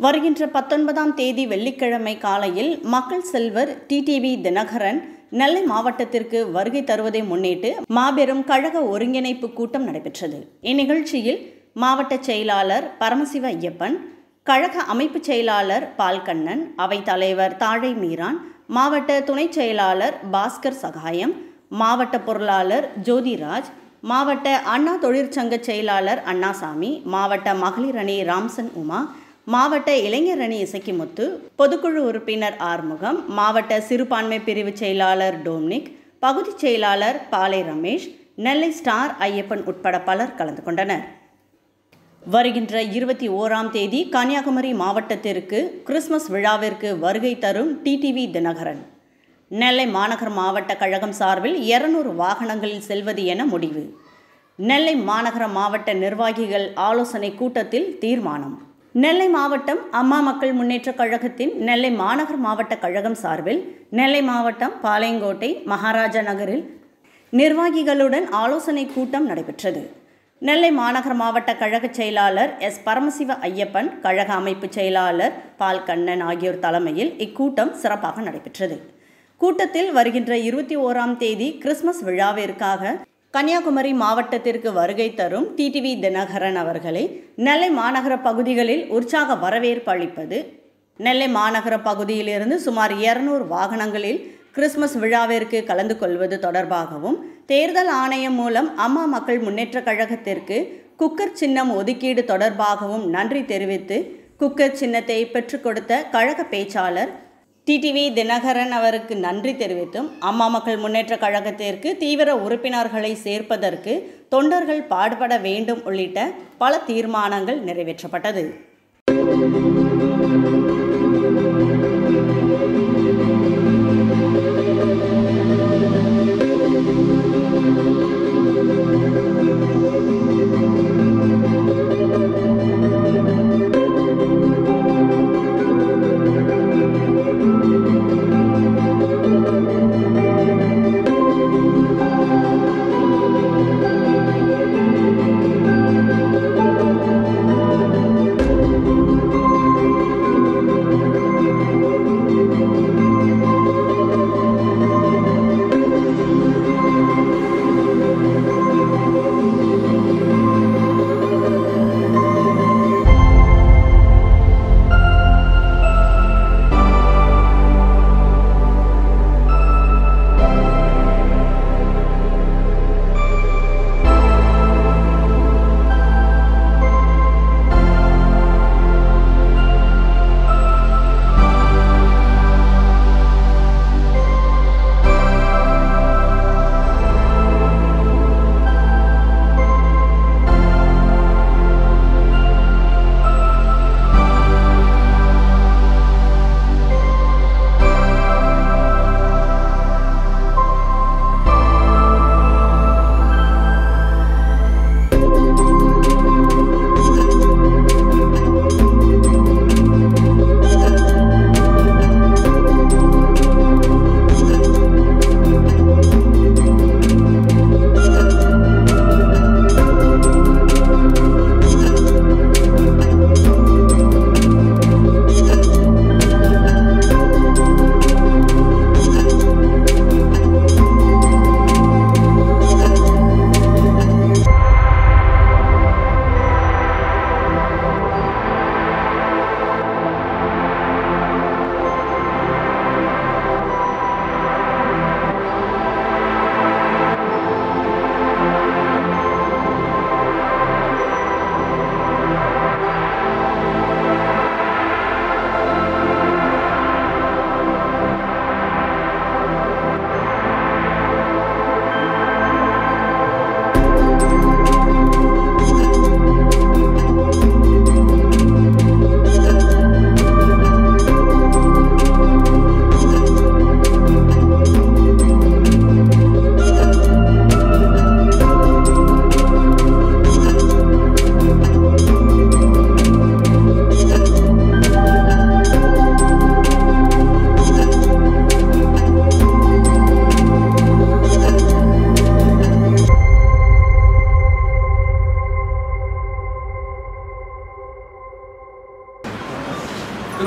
வருகின்ற பத்தொன்பதாம் தேதி வெள்ளிக்கிழமை காலையில் மக்கள் செல்வர் டிடிவி தினகரன் நெல்லை மாவட்டத்திற்கு வருகை தருவதை முன்னிட்டு மாபெரும் கழக ஒருங்கிணைப்பு கூட்டம் நடைபெற்றது இந்நிகழ்ச்சியில் மாவட்ட செயலாளர் பரமசிவ ஐயப்பன் கழக அமைப்பு செயலாளர் பால்கண்ணன் அவைத் தலைவர் தாழை மீரான் மாவட்ட துணைச் செயலாளர் பாஸ்கர் சகாயம் மாவட்ட பொருளாளர் ஜோதிராஜ் மாவட்ட அண்ணா தொழிற்சங்க செயலாளர் அண்ணாசாமி மாவட்ட மகளிர் அணி ராம்சன் உமா மாவட்ட இளைஞர் அணி இசக்கிமுத்து பொதுக்குழு உறுப்பினர் ஆறுமுகம் மாவட்ட சிறுபான்மை பிரிவு செயலாளர் டோம்னிக் பகுதிச் செயலாளர் பாலை ரமேஷ் நெல்லை ஸ்டார் ஐயப்பன் உட்பட பலர் கலந்து கொண்டனர் வருகின்ற இருபத்தி ஓராம் தேதி கன்னியாகுமரி மாவட்டத்திற்கு கிறிஸ்மஸ் விழாவிற்கு வருகை தரும் டிடிவி தினகரன் நெல்லை மாநகர் மாவட்ட கழகம் சார்பில் இருநூறு வாகனங்களில் செல்வது என முடிவு நெல்லை மாநகர மாவட்ட நிர்வாகிகள் ஆலோசனை கூட்டத்தில் தீர்மானம் நெல்லை மாவட்டம் அம்மா மக்கள் முன்னேற்றக் கழகத்தின் நெல்லை மாநகர் மாவட்ட கழகம் சார்பில் நெல்லை மாவட்டம் பாளையங்கோட்டை மகாராஜா நகரில் நிர்வாகிகளுடன் ஆலோசனை கூட்டம் நடைபெற்றது நெல்லை மாநகர மாவட்ட கழக செயலாளர் எஸ் பரமசிவ ஐயப்பன் கழக அமைப்பு செயலாளர் பால் கண்ணன் ஆகியோர் தலைமையில் இக்கூட்டம் சிறப்பாக நடைபெற்றது கூட்டத்தில் வருகின்ற இருபத்தி ஓராம் தேதி கிறிஸ்மஸ் விழாவிற்காக கன்னியாகுமரி மாவட்டத்திற்கு வருகை தரும் டிடிவி தினகரன் அவர்களை நெல்லை மாநகர பகுதிகளில் உற்சாக வரவேற்பு அளிப்பது நெல்லை மாநகர பகுதியிலிருந்து சுமார் இருநூறு வாகனங்களில் கிறிஸ்மஸ் விழாவிற்கு கலந்து கொள்வது தொடர்பாகவும் தேர்தல் ஆணையம் மூலம் அம்மா மக்கள் முன்னேற்றக் கழகத்திற்கு குக்கர் சின்னம் ஒதுக்கீடு தொடர்பாகவும் நன்றி தெரிவித்து குக்கர் சின்னத்தை பெற்றுக் கொடுத்த கழக பேச்சாளர் டிடிவி தினகரன் அவருக்கு நன்றி தெரிவித்தும் அம்மா மக்கள் முன்னேற்ற கழகத்திற்கு தீவிர உறுப்பினர்களை சேர்ப்பதற்கு தொண்டர்கள் பாடுபட வேண்டும் உள்ளிட்ட பல தீர்மானங்கள் நிறைவேற்றப்பட்டது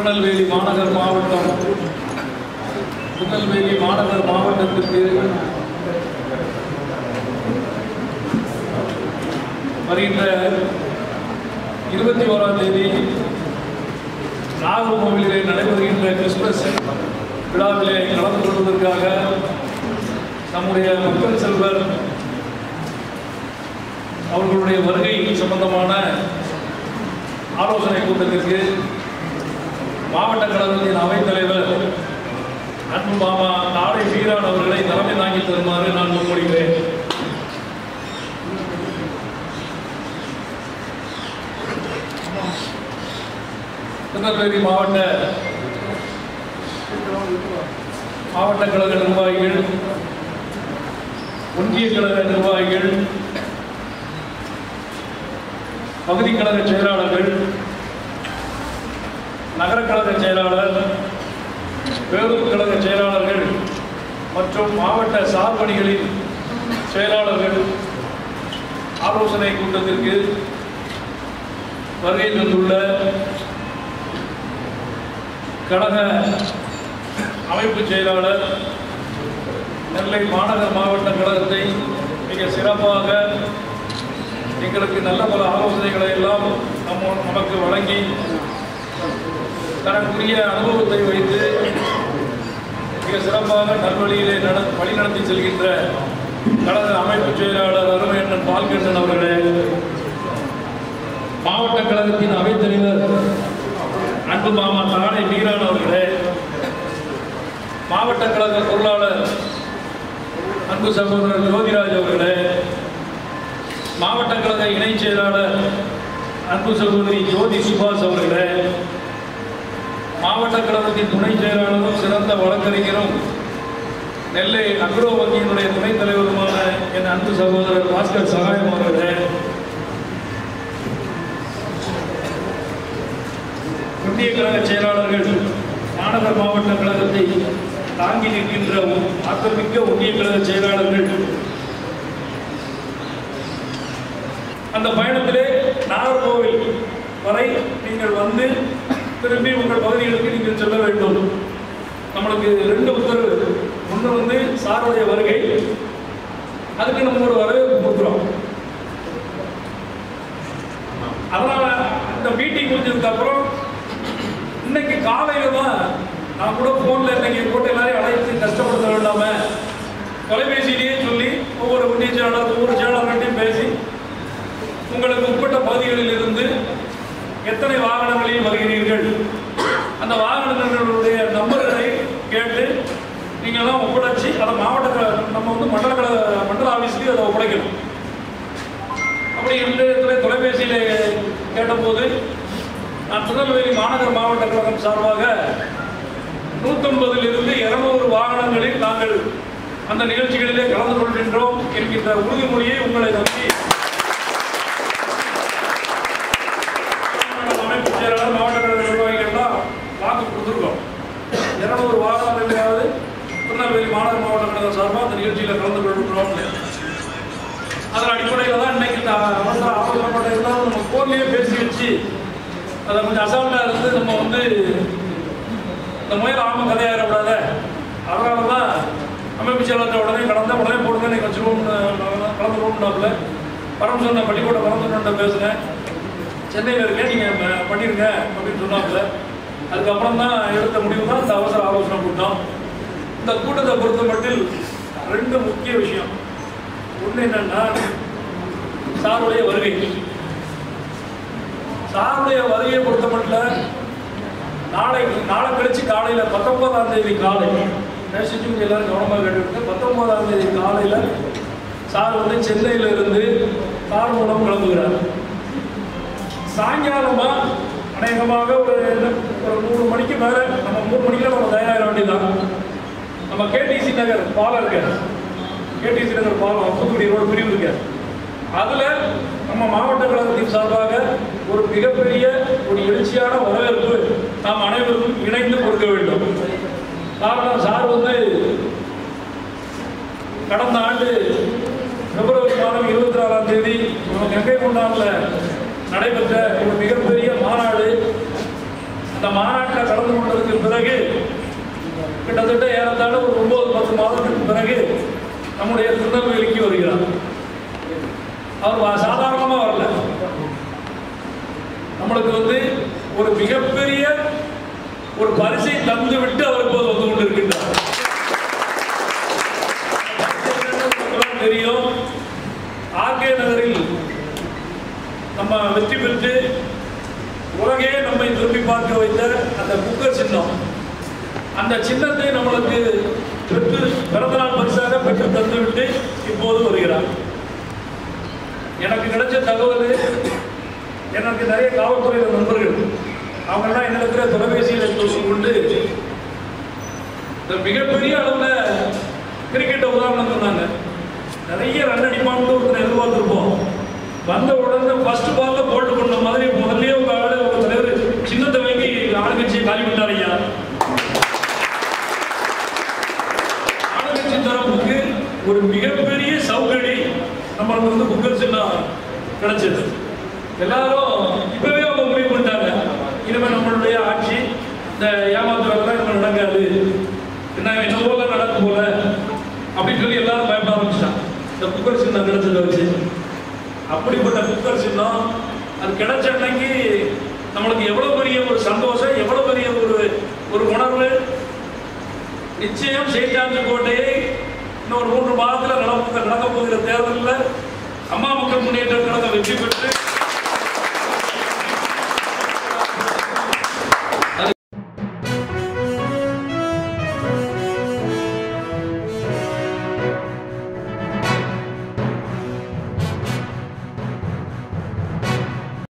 திருநெல்வேலி மாநகர் மாவட்டம் திருநெல்வேலி மாநகர் மாவட்டத்திற்கு வருகின்ற இருபத்தி ஓராம் தேதி நாகர்கோவிலிலே நடைபெறுகின்ற கிறிஸ்துமஸ் விழாவிலே கலந்து கொள்வதற்காக நம்முடைய மக்கள் செல்வர் அவர்களுடைய வருகை சம்பந்தமான ஆலோசனை கூட்டத்திற்கு மாவட்ட கழகத்தின் அவைத்தலைவர் அன்பு மாமா நாளை வீரான் அவர்களை தலைமை தாங்கி தருமாறு நான் முன்மொழிகிறேன் திருநெல்வேலி மாவட்ட மாவட்ட கழக நிர்வாகிகள் ஒன்றிய கழக நிர்வாகிகள் பகுதி கழக செயலாளர்கள் நகர கழக செயலாளர் பேரூர் கழக செயலாளர்கள் மற்றும் மாவட்ட சார்பணிகளின் செயலாளர்கள் ஆலோசனை கூட்டத்திற்கு வருகை தந்துள்ள கழக அமைப்பு செயலாளர் நெல்லை மாநகர் மாவட்ட கழகத்தை மிக சிறப்பாக எங்களுக்கு நல்ல பல ஆலோசனைகளை எல்லாம் நம்ம நமக்கு வழங்கி தனக்குரிய அனுபவத்தை வைத்து மிக சிறப்பாக நல்வழியிலே நட வழிநடத்தி செல்கின்ற கழக அமைப்பு செயலாளர் அருமையண்ணன் பால்கண்ணன் அவர்களே மாவட்ட கழகத்தின் அவைத்தலைவர் அன்பு மாமா தானே மீரான் அவர்களே மாவட்ட கழக பொருளாளர் அன்பு சகோதரர் ஜோதிராஜ் அவர்களே மாவட்ட கழக இணைச் செயலாளர் அன்பு சகோதரி ஜோதி சுபாஷ் அவர்களே மாவட்ட கழகத்தின் துணை செயலாளரும் சிறந்த வழக்கறிஞரும் நெல்லை அக்ரோ வங்கியினுடைய துணைத் தலைவருமான என் அன்பு சகோதரர் பாஸ்கர் சகாயம் அவர்களே ஒன்றிய கழக செயலாளர்கள் மாநகர் மாவட்ட கழகத்தை தாங்கி நிற்கின்ற ஆக்கமிக்க ஒன்றிய கழக செயலாளர்கள் அந்த பயணத்திலே நாகர்கோவில் வரை நீங்கள் வந்து திரும்பி உங்கள் பகுதிகளுக்கு நீங்கள் செல்ல வேண்டும் நம்மளுக்கு ரெண்டு உத்தரவு ஒன்று வந்து சாருடைய வருகை அதுக்கு நம்ம ஒரு வரவேற்பு கொடுக்குறோம் அதனால இந்த மீட்டிங் முடிஞ்சதுக்கு அப்புறம் இன்னைக்கு காலையில தான் நான் கூட போன்ல இன்னைக்கு போட்டு எல்லாரையும் அழைத்து கஷ்டப்படுத்த வேண்டாம தொலைபேசியிலேயே சொல்லி ஒவ்வொரு ஒன்றிய செயலாளர் ஒவ்வொரு செயலாளர்கிட்டையும் பேசி உங்களுக்கு உட்பட்ட பகுதிகளில் இருந்து எத்தனை வாகனங்களில் வருகிறீர்கள் அந்த வாகனங்களுடைய நம்பர்களை கேட்டு நீங்கள்லாம் ஒப்படைச்சு அதை மாவட்ட க- நம்ம வந்து மண்டல கழக மண்டல ஆஃபீஸ்லேயும் அதை ஒப்படைக்கணும் அப்படி இன்றைய தொலைபேசியில் கேட்டபோது நான் திருநெல்வேலி மாநகர் மாவட்ட கழகம் சார்பாக நூற்றம்பதில் இருந்து இருநூறு வாகனங்களில் நாங்கள் அந்த நிகழ்ச்சிகளிலே கலந்து கொள்கின்றோம் என்கின்ற உறுதிமொழியை உங்களை நம்பி அமைப்பு செயலாளர் மாவட்ட கழக நிர்வாகிகள்லாம் வாக்கு கொடுத்துருக்கோம் இருநூறு வாகனங்களையாவது திருநெல்வேலி மாநகர் மாவட்ட கழகம் சார்பாக அந்த நிகழ்ச்சியில் கலந்து கொள்கிறோம்னு அதன் அடிப்படையில் தான் இன்னைக்கு இந்த அவசர ஆலோசனை இருந்தாலும் நம்ம ஃபோன்லேயே பேசி வச்சு அதை கொஞ்சம் அசால்ட்டாக இருந்து நம்ம வந்து இந்த முயல் ஆம கதையாயிடக்கூடாது அதனால தான் அமைப்பு செயலாளர் உடனே கடந்த உடனே போடுங்க நீங்கள் வச்சுருவோம்னு கலந்துருவோம்னாப்புல பரமசொன்ன பள்ளிக்கூட பரமசொன்ன பேசுனேன் சென்னையில் இருக்கேன் நீங்கள் பண்ணிடுங்க அப்படின்னு சொன்னாப்புல அதுக்கப்புறம் தான் எடுத்த முடிவு தான் இந்த அவசர ஆலோசனை கூட்டம் இந்த கூட்டத்தை பொறுத்த மட்டில் ரெண்டு முக்கிய விஷயம் ஒன்று என்னன்னா சாருடைய வருகை சாருடைய வருகையை பொறுத்த மட்டும் நாளை நாளை கழிச்சு காலையில் பத்தொன்பதாம் தேதி காலை பேசிட்டு எல்லாரும் கவனமாக கேட்டுருக்கு பத்தொன்பதாம் தேதி காலையில் சார் வந்து சென்னையில இருந்து கார் மூலம் கிளம்புகிறார் சாயங்காலமா அநேகமாக ஒரு என்ன- ஒரு மூணு மணிக்கு மேலே நம்ம மூணு மணிக்கு நம்ம தயாராக வேண்டியதான் நம்ம கேடிசி நகர் பாலம் இருக்கு கேடிசி நகர் பாலம் தூத்துக்குடி ரோடு பிரிவு இருக்கு அதுல நம்ம மாவட்ட கழகத்தின் சார்பாக ஒரு மிகப்பெரிய ஒரு எழுச்சியான வரவேற்பு நாம் அனைவரும் இணைந்து கொடுக்க வேண்டும் காரணம் சார் வந்து கடந்த ஆண்டு பிப்ரவரி மாதம் இருபத்தி ஆறாம் தேதி நம்ம கங்கை கொண்டானில் நடைபெற்ற ஒரு மிகப்பெரிய மாநாடு அந்த மாநாட்டில் கலந்து கொண்டதுக்கு பிறகு கிட்டத்தட்ட ஏறத்தாழ ஒரு ஒன்பது பத்து மாதத்துக்கு பிறகு நம்முடைய திருநெல்வேலிக்கு வருகிறார் அவர் வா- சாதாரணமா வரல நம்மளுக்கு வந்து ஒரு மிகப்பெரிய ஒரு பரிசை தந்து விட்டு அவர் இப்போது வந்து கொண்டிருக்கின்றார் உங்களுக்கெல்லாம் தெரியும் ஆர்கே நகரில் நம்ம வெற்றி பெற்று உலகே நம்மை திரும்பி பார்க்க வைத்த அந்த புக்கர் சின்னம் அந்த சின்னத்தை நம்மளுக்கு பெற்று பிறந்தநாள் பரிசாக பெற்று தந்துவிட்டு இப்போது வருகிறார் எனக்கு கிடைச்ச தகவல் எனக்கு நிறைய காவல்துறையில நண்பர்கள் அவங்கெல்லாம் என்னிடத்துல தொலைபேசியில் தொடர்பு கொண்டு இந்த மிகப்பெரிய அளவில் கிரிக்கெட்டை உதாரணம் சொன்னாங்க நிறைய ரன் அடிப்பான்னு ஒருத்தர் எதிர்பார்த்துருப்போம் வந்த உடனே ஃபர்ஸ்ட் பால்ல போல்ட் பண்ண மாதிரி முதல்லயே உங்க ஆளு உங்க தலைவர் சின்னத்தை வாங்கி ஆளுங்கட்சியை காலி பண்ணார் ஐயா ஆளுங்கட்சி தரப்புக்கு ஒரு மிகப்பெரிய சவுக்கடி நம்மளுக்கு வந்து புக்கர் சின்னம் கிடைச்சது எல்லாரும் இப்பவே அவங்க முடிவு பண்ணிட்டாங்க இனிமே நம்மளுடைய ஆட்சி இந்த ஏமாத்து வேலை இனிமே நடக்காது என்ன என்ன போல நடக்கும் போல அப்படின்னு சொல்லி எல்லாரும் பயப்பட ஆரம்பிச்சிட்டாங்க இந்த குக்கர் சின்னம் கிடைச்சதை வச்சு அப்படிப்பட்ட குக்கர் சின்னம் அது கிடைச்ச அன்னைக்கு நம்மளுக்கு எவ்வளவு பெரிய ஒரு சந்தோஷம் எவ்வளவு பெரிய ஒரு ஒரு உணர்வு நிச்சயம் சேச்சாஞ்சி கோட்டையை இன்னும் ஒரு மூன்று மாதத்தில் நடக்க நடக்க போகிற தேர்தலில் அம்மா மக்கள் முன்னேற்ற கழகம் வெற்றி பெற்று